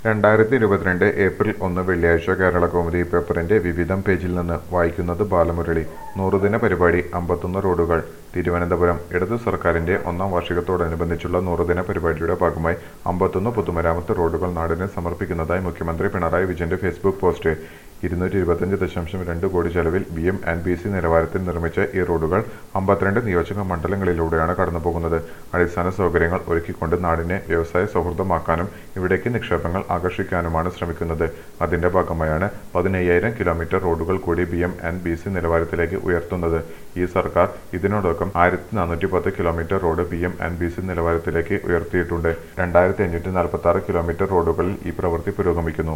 രണ്ടായിരത്തി ഇരുപത്തിരണ്ട് ഏപ്രിൽ ഒന്ന് വെള്ളിയാഴ്ച കേരള കൗമുദി പേപ്പറിന്റെ വിവിധം പേജിൽ നിന്ന് വായിക്കുന്നത് ബാലമുരളി നൂറുദിന പരിപാടി അമ്പത്തൊന്ന് റോഡുകൾ തിരുവനന്തപുരം ഇടതു സർക്കാരിന്റെ ഒന്നാം വാർഷികത്തോടനുബന്ധിച്ചുള്ള നൂറുദിന പരിപാടിയുടെ ഭാഗമായി അമ്പത്തൊന്ന് പൊതുമരാമത്ത് റോഡുകൾ നാടിന് സമർപ്പിക്കുന്നതായി മുഖ്യമന്ത്രി പിണറായി വിജയന്റെ ഫേസ്ബുക്ക് പോസ്റ്റ് ഇരുന്നൂറ്റി ഇരുപത്തിയഞ്ച് ദശാംശം രണ്ട് കോടി ചെലവിൽ B M and B C നിലവാരത്തിൽ നിർമ്മിച്ച ഈ റോഡുകൾ അമ്പത്തിരണ്ട് നിയോജക മണ്ഡലങ്ങളിലൂടെയാണ് കടന്നുപോകുന്നത് അടിസ്ഥാന സൗകര്യങ്ങൾ ഒരുക്കിക്കൊണ്ട് നാടിനെ വ്യവസായ സൗഹൃദമാക്കാനും ഇവിടേക്ക് നിക്ഷേപങ്ങൾ ആകർഷിക്കാനുമാണ് ശ്രമിക്കുന്നത് അതിന്റെ ഭാഗമായാണ് പതിനയ്യായിരം കിലോമീറ്റർ റോഡുകൾ കൂടി B M and B C നിലവാരത്തിലേക്ക് ഉയർത്തുന്നത് ഈ സർക്കാർ ഇതിനോടൊപ്പം ആയിരത്തി നാനൂറ്റി പത്ത് kilometre road B M and B C നിലവാരത്തിലേക്ക് ഉയർത്തിയിട്ടുണ്ട് രണ്ടായിരത്തി അഞ്ഞൂറ്റി നാൽപ്പത്തി ആറ് കിലോമീറ്റർ റോഡുകളിൽ ഈ പ്രവൃത്തി പുരോഗമിക്കുന്നു